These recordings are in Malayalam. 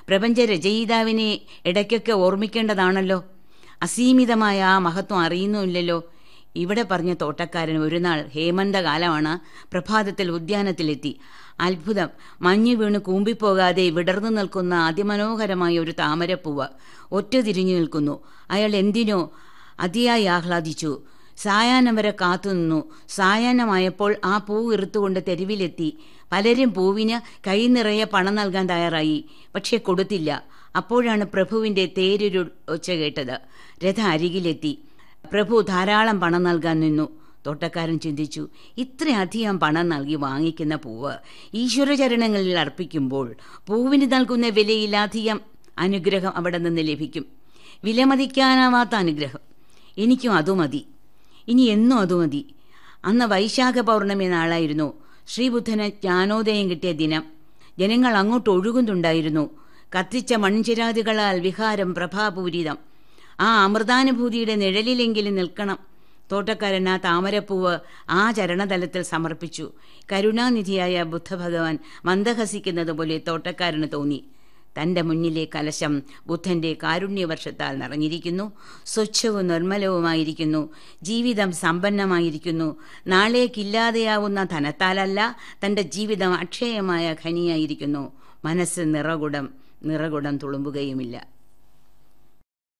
പ്രപഞ്ച രചയിതാവിനെ ഇടയ്ക്കൊക്കെ ഓർമ്മിക്കേണ്ടതാണല്ലോ അസീമിതമായ ആ മഹത്വം അറിയുന്നുമില്ലല്ലോ ഇവിടെ പറഞ്ഞ തോട്ടക്കാരൻ ഒരു നാൾ ഹേമന്തകാലമാണ് പ്രഭാതത്തിൽ ഉദ്യാനത്തിലെത്തി അത്ഭുതം മഞ്ഞു വീണ് കൂമ്പിപ്പോകാതെ വിടർന്നു നിൽക്കുന്ന അതിമനോഹരമായ ഒരു താമരപ്പൂവ് ഒറ്റ തിരിഞ്ഞു നിൽക്കുന്നു അയാൾ എന്തിനോ അതിയായി ആഹ്ലാദിച്ചു സായാഹ്നം വരെ കാത്തുനിന്നു സായാഹ്നമായപ്പോൾ ആ പൂ ഇറുത്തുകൊണ്ട് തെരുവിലെത്തി പലരും പൂവിന് കൈ നിറയെ പണം നൽകാൻ തയ്യാറായി പക്ഷെ കൊടുത്തില്ല അപ്പോഴാണ് പ്രഭുവിന്റെ തേരൊരു ഒച്ച കേട്ടത് രഥ അരികിലെത്തി പ്രഭു ധാരാളം പണം നൽകാൻ നിന്നു തോട്ടക്കാരൻ ചിന്തിച്ചു ഇത്രയധികം പണം നൽകി വാങ്ങിക്കുന്ന പൂവ് ഈശ്വരചരണങ്ങളിൽ അർപ്പിക്കുമ്പോൾ പൂവിന് നൽകുന്ന വിലയിലധികം അനുഗ്രഹം അവിടെ നിന്ന് ലഭിക്കും വിലമതിക്കാനാവാത്ത അനുഗ്രഹം എനിക്കും അതു മതി ഇനി എന്നും അതു മതി അന്ന് വൈശാഖ പൗർണമി നാളായിരുന്നു ശ്രീബുദ്ധന് ജ്ഞാനോദയം കിട്ടിയ ദിനം ജനങ്ങൾ അങ്ങോട്ട് ഒഴുകുന്നുണ്ടായിരുന്നു കത്തിച്ച മൺചിരാതുകളാൽ വിഹാരം പ്രഭാപൂരിതം ആ അമൃതാനുഭൂതിയുടെ നിഴലിലെങ്കിലും നിൽക്കണം തോട്ടക്കാരൻ ആ താമരപ്പൂവ് ആ ചരണതലത്തിൽ സമർപ്പിച്ചു കരുണാനിധിയായ ബുദ്ധഭഗവാൻ മന്ദഹസിക്കുന്നത് പോലെ തോട്ടക്കാരന് തോന്നി തന്റെ മുന്നിലെ കലശം ബുദ്ധന്റെ കാരുണ്യവർഷത്താൽ നിറഞ്ഞിരിക്കുന്നു സ്വച്ഛവും നിർമ്മലവുമായിരിക്കുന്നു ജീവിതം സമ്പന്നമായിരിക്കുന്നു നാളേക്കില്ലാതെയാവുന്ന ധനത്താലല്ല തന്റെ ജീവിതം അക്ഷയമായ ഖനിയായിരിക്കുന്നു മനസ്സ് നിറകുടം നിറകുടം തുളുമ്പുകയുമില്ല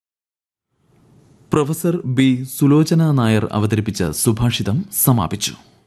പ്രൊഫസർ ബി സുലോചന നായർ അവതരിപ്പിച്ച സുഭാഷിതം സമാപിച്ചു